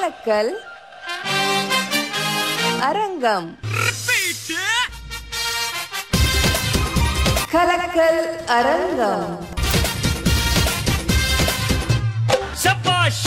கலக்கல் அரங்கம் கலக்கல் அரங்கம் சபாஷ்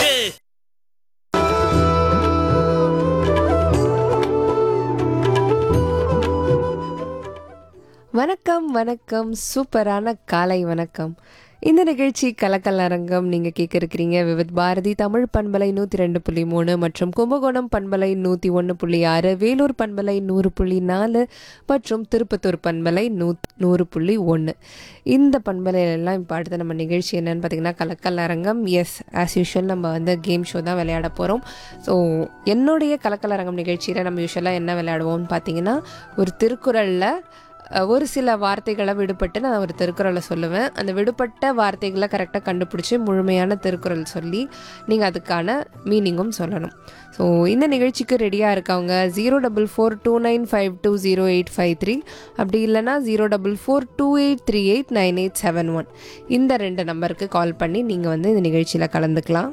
வணக்கம் வணக்கம் சூப்பரான காலை வணக்கம் இந்த நிகழ்ச்சி கலக்கல் அரங்கம் நீங்கள் கேட்க இருக்கிறீங்க விவித் பாரதி தமிழ் பண்பலை நூற்றி ரெண்டு புள்ளி மூணு மற்றும் கும்பகோணம் பண்பலை நூற்றி ஒன்று புள்ளி ஆறு வேலூர் பண்பலை நூறு புள்ளி நாலு மற்றும் திருப்பத்தூர் பண்பலை நூ நூறு புள்ளி ஒன்று இந்த பண்பலையிலெல்லாம் இப்போ அடுத்த நம்ம நிகழ்ச்சி என்னன்னு பார்த்தீங்கன்னா கலக்கல் அரங்கம் எஸ் ஆஸ் யூஷுவல் நம்ம வந்து கேம் ஷோ தான் விளையாட போகிறோம் ஸோ என்னுடைய கலக்கல் அரங்கம் நிகழ்ச்சியில் நம்ம யூஸ்வலாக என்ன விளையாடுவோம்னு பார்த்தீங்கன்னா ஒரு திருக்குறளில் அஹ், ஒரு சில வார்த்தைகளை விடுபட்டு நான் ஒரு திருக்குறளை சொல்லுவேன் அந்த விடுபட்ட வார்த்தைகளை கரெக்டாக கண்டுபிடிச்சி முழுமையான திருக்குறள் சொல்லி நீங்கள் அதுக்கான மீனிங்கும் சொல்லணும் ஸோ இந்த நிகழ்ச்சிக்கு ரெடியாக இருக்கவங்க zero double four two nine five two zero eight five three அப்படி இல்லைனா zero double four two eight three eight nine eight seven one இந்த ரெண்டு நம்பருக்கு கால் பண்ணி நீங்கள் வந்து இந்த நிகழ்ச்சியில் கலந்துக்கலாம்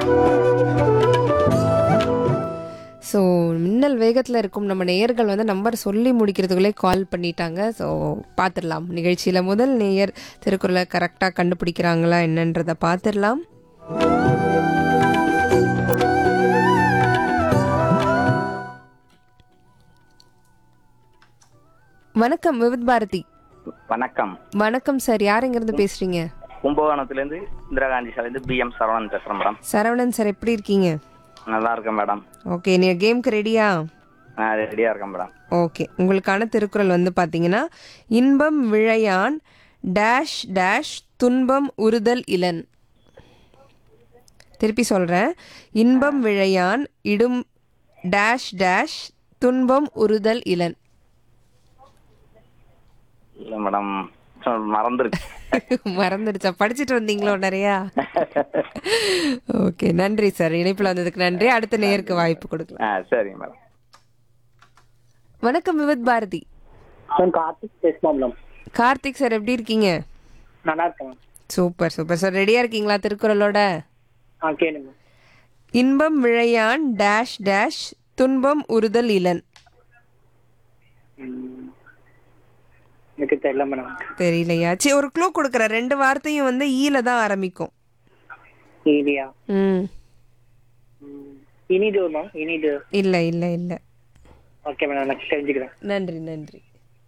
ஸோ மின்னல் வேகத்தில் இருக்கும் நம்ம நேயர்கள் வந்து நம்பர் சொல்லி முடிக்கிறதுக்குள்ளே கால் பண்ணிட்டாங்க ஸோ பார்த்துடலாம் நிகழ்ச்சியில் முதல் நேயர் திருக்குறளை கரெக்டாக கண்டுபிடிக்கிறாங்களா என்னன்றதை பார்த்துடலாம் வணக்கம் விவித் பாரதி வணக்கம் வணக்கம் சார் யார் இங்கேருந்து பேசுகிறீங்க கும்பகோணத்துலேருந்து இந்திரா காந்தி சாலையிலேருந்து பிஎம் சரவணன் பேசுகிறேன் மேடம் சரவணன் சார் எப்படி இருக்கீங்க நல்லா இருக்கேன் மேடம் ஓகே நீங்கள் கேம்க்கு ரெடியா நான் ரெடியாக இருக்கேன் மேடம் ஓகே உங்களுக்கான திருக்குறள் வந்து பார்த்தீங்கன்னா இன்பம் விழையான் டேஷ் டேஷ் துன்பம் உறுதல் இலன் திருப்பி சொல்கிறேன் இன்பம் விழையான் இடும் டேஷ் டேஷ் துன்பம் உறுதல் இலன் இல்லை மேடம் சொ- மறந்துருச்சு மறந்துடுச்சா படிச்சுட்டு வந்தீங்களோ நிறையா ஓகே நன்றி சார் இணைப்பில் வந்ததுக்கு நன்றி அடுத்த நேருக்கு வாய்ப்பு கொடுக்கலாம் ஆ சரிங்க மேடம் வணக்கம் விவித் பாரதி நான் கார்த்திக் பேசுமா மேடம் கார்த்திக் சார் எப்படி இருக்கீங்க நல்லா இருக்கேன் சூப்பர் சூப்பர் சார் ரெடியாக இருக்கீங்களா திருக்குறளோட ஆ கேளுங்க இன்பம் விழையான் டேஷ் டேஷ் துன்பம் உறுதல் இலன் ம். எனக்கு தெரியல மேடம் தெரியலையா சரி ஒரு க்ளூ கொடுக்குறேன் ரெண்டு வார்த்தையும் வந்து ஈல தான் ஆரம்பிக்கும் ஈலியா ம் இனிது மேம் இனிது இல்லை இல்லை இல்லை ஓகே மேடம் நான் தெரிஞ்சுக்கிறேன் நன்றி நன்றி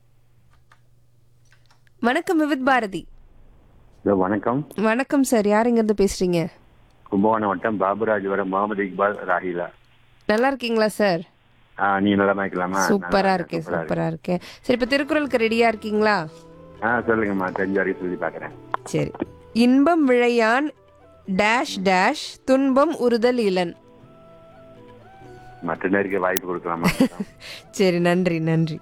வணக்கம் விவித் பாரதி ஹலோ வணக்கம் வணக்கம் சார் யார் இங்கேருந்து பேசுறீங்க கும்பகோணம் வட்டம் பாபுராஜ் வர முகமது இக்பால் ராஹிலா நல்லா இருக்கீங்களா சார் ஆ நீ நல்லா இருக்கலாமா சூப்பரா இருக்கேன் சூப்பரா இருக்கேன் சரி இப்போ திருக்குறளுக்கு ரெடியா இருக்கீங்களா ஆ சொல்லுங்கம்மா தெரிஞ்ச வரைக்கும் சொல்லி பார்க்குறேன் சரி இன்பம் விழையான் டேஷ் டேஷ் துன்பம் உறுதல் இலன் மற்ற நேருக்கு வாய்ப்பு கொடுக்கலாமா சரி நன்றி நன்றி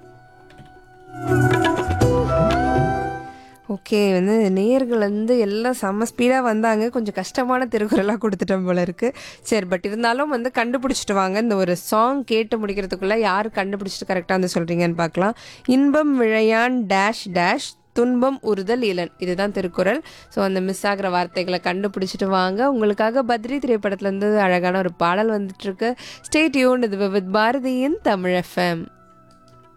ஓகே வந்து நேயர்கள் வந்து எல்லாம் செம்ம ஸ்பீடாக வந்தாங்க கொஞ்சம் கஷ்டமான திருக்குறளாக கொடுத்துட்டோம் போல இருக்கு சரி பட் இருந்தாலும் வந்து கண்டுபிடிச்சிட்டு வாங்க இந்த ஒரு சாங் கேட்டு முடிக்கிறதுக்குள்ளே யார் கண்டுபிடிச்சிட்டு கரெக்டாக வந்து சொல்கிறீங்கன்னு பார்க்கலாம் இன்பம் விழையான் டேஷ் டேஷ் துன்பம் உறுதல் இலன் இதுதான் திருக்குறள் ஸோ அந்த மிஸ் ஆகிற வார்த்தைகளை கண்டுபிடிச்சிட்டு வாங்க உங்களுக்காக பத்ரி திரைப்படத்துலேருந்து அழகான ஒரு பாடல் வந்துட்டு இருக்கு ஸ்டேட் யூன் இது வித் பாரதியின் தமிழ் எஃப்எம்